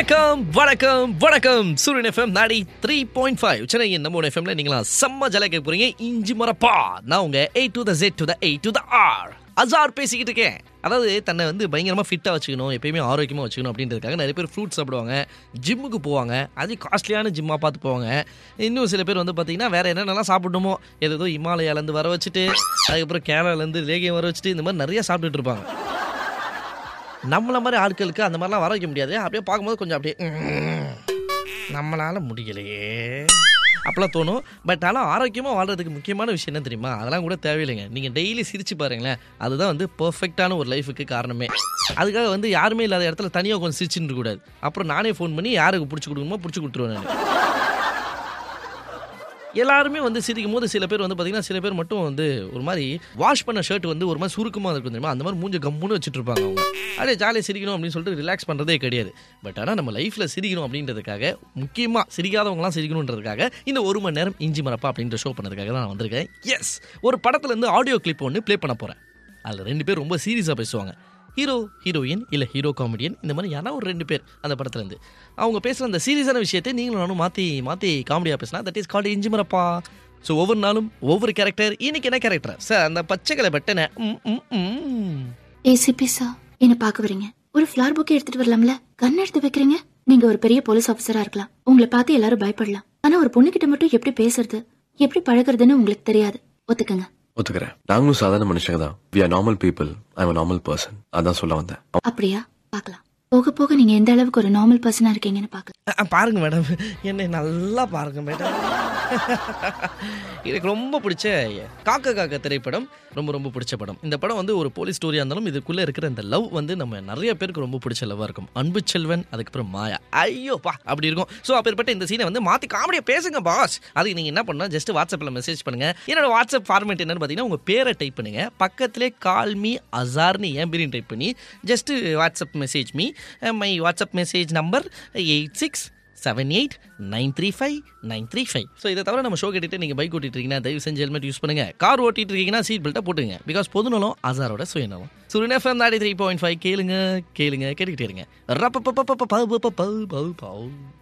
வணக்கம் வணக்கம் வணக்கம் சூரியன் FM ninety three point five சென்னையின் நம்ம எஃப்எம்ல நீங்களா செம்ம ஜல கேட்க போறீங்க இஞ்சி மரப்பா நான் உங்க A to the Z to the A to the R Azhar பேசிக்கிட்டு இருக்கேன் அதாவது தன்னை வந்து பயங்கரமாக ஃபிட்டாக வச்சுக்கணும் எப்பயுமே ஆரோக்கியமாக வச்சுக்கணும் அப்படின்றதுக்காக நிறைய பேர் ஃப்ரூட்ஸ் சாப்பிடுவாங்க ஜிம்முக்கு போவாங்க அது காஸ்ட்லியான ஜிம்மாக பார்த்து போவாங்க இன்னும் சில பேர் வந்து பார்த்தீங்கன்னா வேற என்னென்னலாம் சாப்பிடணுமோ ஏதோ இமாலயாலேருந்து வர வச்சுட்டு அதுக்கப்புறம் கேரளாலேருந்து லேகியம் வர வச்சுட்டு இந்த மாதிரி நிறைய சாப்பிட்டுட்டு இருப்பாங்க நம்மள மாதிரி ஆட்களுக்கு அந்த மாதிரிலாம் வர வைக்க முடியாது அப்படியே பார்க்கும்போது கொஞ்சம் அப்படியே "ம், நம்மளால முடியலையே அப்பெல்லாம் தோணும் பட் ஆனால் ஆரோக்கியமாக வாழ்றதுக்கு முக்கியமான விஷயம் என்ன தெரியுமா அதெல்லாம் கூட தேவையில்லைங்க நீங்கள் டெய்லி சிரிச்சு பாருங்களேன் அதுதான் வந்து பெர்ஃபெக்டான ஒரு லைஃபுக்கு காரணமே அதுக்காக வந்து யாருமே இல்லாத இடத்துல தனியாக கொஞ்சம் சிரிச்சுட்டு இருக்கக்கூடாது அப்புறம் நானே ஃபோன் பண்ணி யாருக்கு பிடிச்சி கொடுக்கணுமோ பிடிச்சி கொடுத்துருவேன் நான் எல்லாருமே வந்து சிரிக்கும் போது சில பேர் வந்து பார்த்தீங்கன்னா சில பேர் மட்டும் வந்து ஒரு மாதிரி வாஷ் பண்ண ஷர்ட் வந்து ஒரு மாதிரி சுருக்கமாக இருக்கும் தெரியுமா அந்த மாதிரி மூஞ்ச கம்முன்னு வச்சுட்டு இருப்பாங்க அவங்க அப்படியே ஜாலியாக சிரிக்கணும் அப்படின்னு சொல்லிட்டு ரிலாக்ஸ் பண்ணுறதே கிடையாது பட் ஆனால் நம்ம லைஃப்பில் சிரிக்கணும் அப்படின்றதுக்காக முக்கியமாக சிரிக்காதவங்களாம் சிரிக்கணுன்றதுக்காக இந்த ஒரு மணி நேரம் இஞ்சி மரப்பா அப்படின்ற ஷோ பண்ணதுக்காக தான் நான் வந்திருக்கேன் எஸ் ஒரு படத்துலேருந்து ஆடியோ கிளிப் ஒன்று ப்ளே பண்ண போகிறேன் அதில் ரெண்டு பேர் ரொம்ப சீரியஸாக பேசுவாங்க ஹீரோ ஹீரோயின் இல்லை ஹீரோ காமெடியன் இந்த மாதிரி யாரா ஒரு ரெண்டு பேர் அந்த படத்துலேருந்து அவங்க பேசுகிற அந்த சீரியஸான விஷயத்தை நீங்களும் நானும் மாற்றி மாற்றி காமெடியாக பேசினா தட் இஸ் கால்டு இஞ்சி மரப்பா ஸோ ஒவ்வொரு நாளும் ஒவ்வொரு கேரக்டர் இன்னைக்கு என்ன கேரக்டர் சார் அந்த பச்சை கலை பட்டனை ம், ம், ம். ஏசிபி சார் என்ன பார்க்க வரீங்க ஒரு ஃபிளார் புக்கே எடுத்துட்டு வரலாம்ல கண் எடுத்து வைக்கிறீங்க நீங்க ஒரு பெரிய போலீஸ் ஆபீசரா இருக்கலாம் உங்களை பார்த்து எல்லாரும் பயப்படலாம் ஆனா ஒரு பொண்ணுகிட்ட மட்டும் எப்படி பேசுறது எப்படி பழகுறதுன்னு உங்களுக்கு தெரியாது ஒத்துக்கங்க ஒத்துக்கிறேன் நாங்களும் சாதாரண மனுஷங்க தான் we are normal people I am normal person அதான் சொல்ல வந்தேன் அப்படியா பார்க்கலாம் போக போக நீங்க எந்த அளவுக்கு ஒரு நார்மல் பர்சனா இருக்கீங்கன்னு பார்க்கலாம் அ, அ, பாருங்க மேடம் என்னை நல்லா பாருங்க மேடம் எனக்கு ரொம்ப பிடிச்ச காக்க காக்க திரைப்படம் ரொம்ப ரொம்ப பிடிச்ச படம் இந்த படம் வந்து ஒரு போலீஸ் ஸ்டோரியாக இருந்தாலும் இதுக்குள்ளே இருக்கிற இந்த லவ் வந்து நம்ம நிறைய பேருக்கு ரொம்ப பிடிச்ச லவ்வாக இருக்கும் அன்பு செல்வன் அதுக்கப்புறம் மாயா ஐயோ பா அப்படி இருக்கும் ஸோ அப்பேற்பட்ட இந்த சீனை வந்து மாற்றி காமெடியாக பேசுங்க பாஸ் அதுக்கு நீங்கள் என்ன பண்ணணும் ஜஸ்ட் வாட்ஸ்அப்பில் மெசேஜ் பண்ணுங்க என்னோட வாட்ஸ்அப் ஃபார்மேட் என்னன்னு பார்த்தீங்கன்னா உங்கள் பேரை டைப் பண்ணுங்க பக்கத்திலே கால் மீ அசார்னு ஏன் பேரையும் டைப் பண்ணி just WhatsApp message me my WhatsApp message number eight six seven eight nine three five nine three five so இதை தவிர நம்ம ஷோ கேட்டுட்டு நீங்கள் பைக் ஓட்டிட்டு இருக்கீங்கன்னா தயவு செஞ்சு ஹெல்மெட் யூஸ் பண்ணுங்க கார் ஓட்டிட்டு இருக்கீங்கன்னா சீட் பெல்ட்டை போட்டுங்க பிகாஸ் பொதுநலம் அசாரோட சுயநலம் Suryan FM ninety three point five கேளுங்க கேளுங்க கேட்டுக்கிட்டே இருங்க ரப்ப ப ப ப ப ப ப ப ப ப.